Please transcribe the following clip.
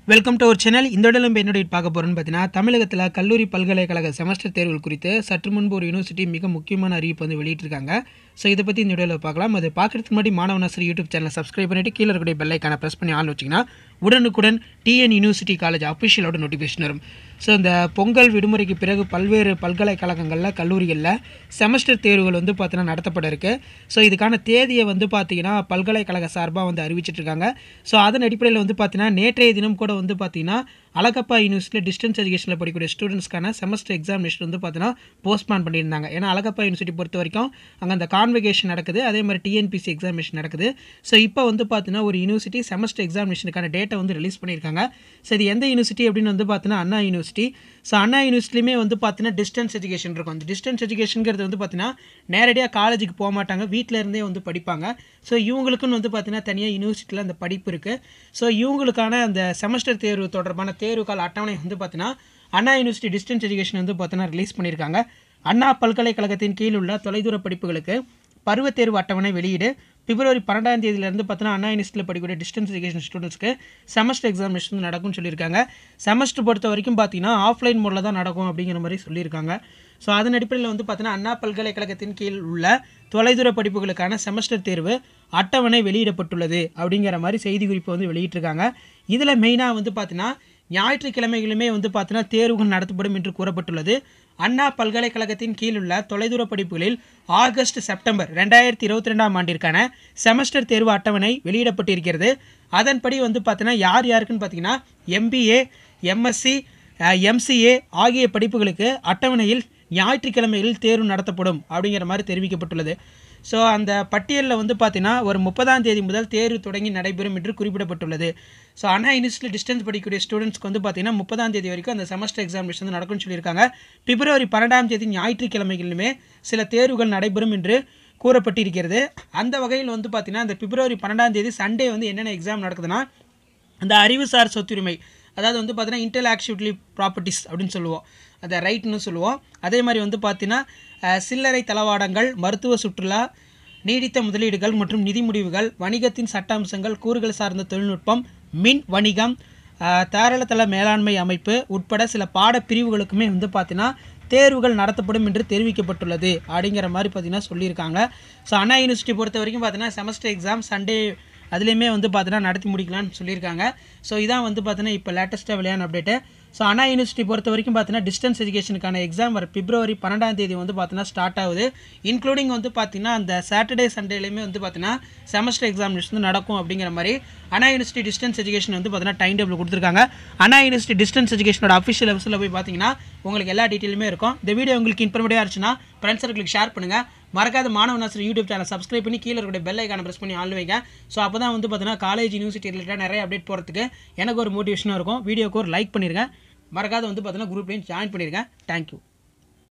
welcome to our channel இந்த இடம் நம்ம என்னோட பார்க்க போகிறோம்னு பார்த்தீங்கன்னா தமிழகத்தில் கல்லூரி பல்கலைக்கழக செமஸ்டர் தேர்வுகள் குறித்து சற்று முன்பு ஒரு யூனிவர்சிட்டி மிக முக்கியமான அறிவிப்பு வந்து வெளியிட்டிருக்காங்க ஸோ இதை பற்றி இந்த வீடியோவில் பார்க்கலாம் அது பார்க்குறதுக்கு முன்னாடி மாணவனாசர் யூடியூப் சேனலை சப்ஸ்கிரைப் பண்ணிட்டு கீழே இருக்கக்கூடிய பெல்லைக்கான ப்ரெஸ் பண்ணி ஆன் வச்சிங்கன்னா உடனுக்குடன் டிஎன் யூனிவர்சிட்டி காலேஜ் அஃபிஷியலோட நோட்டிஃபிகேஷன் வரும் ஸோ இந்த பொங்கல் விடுமுறைக்கு பிறகு பல்வேறு பல்கலைக்கழகங்களில் கல்லூரிகளில் செமஸ்டர் தேர்வுகள் வந்து பார்த்தீங்கன்னா நடத்தப்பட இருக்கு ஸோ இதுக்கான தேதியை வந்து பார்த்தீங்கன்னா பல்கலைக்கழக சார்பாக வந்து அறிவிச்சிட்டு இருக்காங்க ஸோ அதன் அடிப்படையில் வந்து பார்த்தீங்கன்னா நேற்றைய தினம் கூட வந்து பார்த்தீங்கன்னா அழகப்பா யூனிவர்சிட்டியில் டிஸ்டன்ஸ் எஜுகேஷனில் படிக்கக்கூடிய ஸ்டூடெண்ட்ஸ்க்கான செமஸ்டர் எக்ஸாமினேஷன் வந்து பார்த்தீங்கன்னா போஸ்ட்பான் பண்ணியிருந்தாங்க ஏன்னா அழகப்பா யூனிவர்சிட்டி பொறுத்த வரைக்கும் அங்கே அந்த கான்வெகேஷன் நடக்குது அதே மாதிரி டிஎன்பிசி எக்ஸாமினேஷன் நடக்குது ஸோ இப்போ வந்து பார்த்தீங்கன்னா ஒரு யூனிவர்சிட்டி செமஸ்டர் எக்ஸாமினேஷனுக்கான டேட்டை வந்து ரிலீஸ் பண்ணியிருக்காங்க ஸோ இது எந்த யூனிவர்சிட்டி அப்படின்னு வந்து பார்த்தீங்கன்னா அண்ணா யூனிவர்சிட்டி ஸோ அண்ணா யூனிவர்சிட்டியுமே வந்து பார்த்தீங்கன்னா டிஸ்டன்ஸ் எஜுகேஷன் இருக்கும் அந்த டிஸ்டன்ஸ் எஜுகேஷனுங்கிறது வந்து பார்த்தீங்கன்னா நேரடியாக காலேஜுக்கு போக மாட்டாங்க வீட்டில் இருந்தே வந்து படிப்பாங்க ஸோ இவங்களுக்குன்னு வந்து பார்த்தீங்கன்னா தனியாக யூனிவர்சிட்டியில் அந்த படிப்பு இருக்குது ஸோ இவங்களுக்கான அந்த செமஸ்டர் தேர்வு தொடர்பான தேர்வு கால அட்டவணை வந்து பார்த்தீங்கன்னா அண்ணா யூனிவர்சிட்டி டிஸ்டன்ஸ் எஜுகேஷன் வந்து பார்த்தீங்கன்னா ரிலீஸ் பண்ணியிருக்காங்க அண்ணா பல்கலைக்கழகத்தின் கீழ் உள்ள தொலைதூர படிப்புகளுக்கு பருவத் தேர்வு அட்டவணை வெளியீடு பிப்ரவரி பன்னெண்டாம் தேதியிலேருந்து பார்த்தீங்கன்னா அண்ணா யூனிவர்சிட்டியில் படிக்கக்கூடிய டிஸ்டன்ஸ் எஜுகேஷன் ஸ்டூடெண்ட்ஸ்க்கு செமஸ்டர் எக்ஸாமினேஷன் வந்து நடக்கும்னு சொல்லியிருக்காங்க செமஸ்டர் பொறுத்த வரைக்கும் பார்த்தீங்கன்னா ஆஃப்லைன் மோடில் தான் நடக்கும் அப்படிங்கிற மாதிரி சொல்லியிருக்காங்க ஸோ அதன் அடிப்படையில் வந்து பார்த்தீங்கன்னா அண்ணா பல்கலைக்கழகத்தின் கீழ் உள்ள தொலைதூர படிப்புகளுக்கான செமஸ்டர் தேர்வு அட்டவணை வெளியிடப்பட்டுள்ளது அப்படிங்கிற மாதிரி செய்தி குறிப்பு வந்து வெளியிட்டிருக்காங்க இதில் மெயினாக வந்து பார்த்தீங்கன்னா ஞாயிற்றுக்கிழமைகளுமே வந்து பார்த்தீங்கன்னா தேர்வுகள் நடத்தப்படும் என்று கூறப்பட்டுள்ளது அண்ணா பல்கலைக்கழகத்தின் கீழ் உள்ள தொலைதூர படிப்புகளில் ஆகஸ்ட் செப்டம்பர் ரெண்டாயிரத்தி இருபத்தி ரெண்டாம் ஆண்டிற்கான செமஸ்டர் தேர்வு அட்டவணை வெளியிடப்பட்டிருக்கிறது அதன்படி வந்து பார்த்தீங்கன்னா யார் யாருக்குன்னு பார்த்தீங்கன்னா எம்பிஏ எம்எஸ்சி எம்சிஏ ஆகிய படிப்புகளுக்கு அட்டவணையில் ஞாயிற்றுக்கிழமைகளில் தேர்வு நடத்தப்படும் அப்படிங்கிற மாதிரி தெரிவிக்கப்பட்டுள்ளது ஸோ அந்த பட்டியலில் வந்து பார்த்தீங்கன்னா ஒரு முப்பதாம் தேதி முதல் தேர்வு தொடங்கி நடைபெறும் என்று குறிப்பிடப்பட்டுள்ளது ஸோ அண்ணா யூனிவர்சிட்டி டிஸ்டன்ஸ் படிக்கக்கூடிய ஸ்டூடெண்ட்ஸ்க்கு வந்து பார்த்தீங்கன்னா முப்பதாம் தேதி வரைக்கும் அந்த செமஸ்டர் எக்ஸாமினேஷன் வந்து நடக்கும்னு சொல்லியிருக்காங்க பிப்ரவரி பன்னெண்டாம் தேதி ஞாயிற்றுக்கிழமைகளிலுமே சில தேர்வுகள் நடைபெறும் என்று கூறப்பட்டிருக்கிறது அந்த வகையில் வந்து பார்த்தீங்கன்னா அந்த பிப்ரவரி பன்னெண்டாம் தேதி சண்டே வந்து என்னென்ன எக்ஸாம் நடக்குதுன்னா அந்த அறிவுசார் சொத்துரிமை அதாவது வந்து பார்த்தீங்கன்னா இன்டெலாக்சுவலி ப்ராப்பர்ட்டிஸ் அப்படின்னு சொல்லுவோம் அதை ரைட்னு சொல்லுவோம் அதே மாதிரி வந்து பார்த்தீங்கன்னா அஹ், சில்லறை தளவாடங்கள் மருத்துவ சுற்றுலா நீடித்த முதலீடுகள் மற்றும் நிதி முடிவுகள் வணிகத்தின் சட்ட அம்சங்கள் கூறுகள் சார்ந்த தொழில்நுட்பம் மின் வணிகம் அஹ், தாராளத்தள மேலாண்மை அமைப்பு உட்பட சில பாடப்பிரிவுகளுக்குமே வந்து பார்த்தீங்கன்னா தேர்வுகள் நடத்தப்படும் என்று தெரிவிக்கப்பட்டுள்ளது அப்படிங்கிற மாதிரி பார்த்தீங்கன்னா சொல்லியிருக்காங்க ஸோ அண்ணா யூனிவர்சிட்டி பொறுத்த வரைக்கும் பார்த்தீங்கன்னா செமஸ்டர் எக்ஸாம் சண்டே அதுலேயுமே வந்து பார்த்தீங்கன்னா நடத்தி முடிக்கலாம்னு சொல்லியிருக்காங்க ஸோ இதான் வந்து பார்த்தீங்கன்னா இப்போ லேட்டஸ்ட்டாக வெளியான அப்டேட்டு ஸோ அண்ணா யூனிவர்சிட்டி பொறுத்த வரைக்கும் பார்த்தீங்கன்னா டிஸ்டன்ஸ் எஜுகேஷனுக்கான எக்ஸாம் வர பிப்ரவரி பன்னெண்டாம் தேதி வந்து பார்த்தீங்கன்னா ஸ்டார்ட் ஆகுது இன்க்ளூடிங் வந்து பார்த்தீங்கன்னா அந்த சாட்டர்டே சண்டேலையுமே வந்து பார்த்தீங்கன்னா செமஸ்டர் எக்ஸாமினேஷன் வந்து நடக்கும் அப்படிங்கிற மாதிரி அண்ணா யூனிவர்சிட்டி டிஸ்டன்ஸ் எஜுகேஷன் வந்து பார்த்தீங்கன்னா டைம் டேபிள் கொடுத்துருக்காங்க அண்ணா யூனிவர்சிட்டி டிஸ்டன்ஸ் எஜுகேஷனோட அஃபிஷியல் வெப்சைட்டில் போய் பார்த்தீங்கன்னா உங்களுக்கு எல்லா டீட்டெயிலுமே இருக்கும் இந்த வீடியோ உங்களுக்கு இன்ஃபர்மேட்டிவாக இருந்துச்சுன்னா ஃப்ரெண்ட்ஸ் சர்க்கிளுக்கு ஷேர் பண்ணுங்கள் மறக்காத மாணவ நாசர் யூடியூப் சேனல் சப்ஸ்கிரைப் பண்ணி கீழே இருக்கிற பெல் ஐக்கான ப்ரெஸ் பண்ணி ஆள் வைங்க ஸோ அப்போ தான் வந்து பார்த்தீங்கன்னா காலேஜ் யூனிவர்சிட்டி ரிலேட்டடாக நிறைய அப்டேட் போகிறதுக்கு எனக்கு ஒரு மோட்டிவேஷனாக இருக்கும் வீடியோக்கு ஒரு லைக் பண்ணிடுங்க மறக்காத வந்து பார்த்தீங்கன்னா குரூப்லேயும் ஜாயின் பண்ணிடுங்க தேங்க்யூ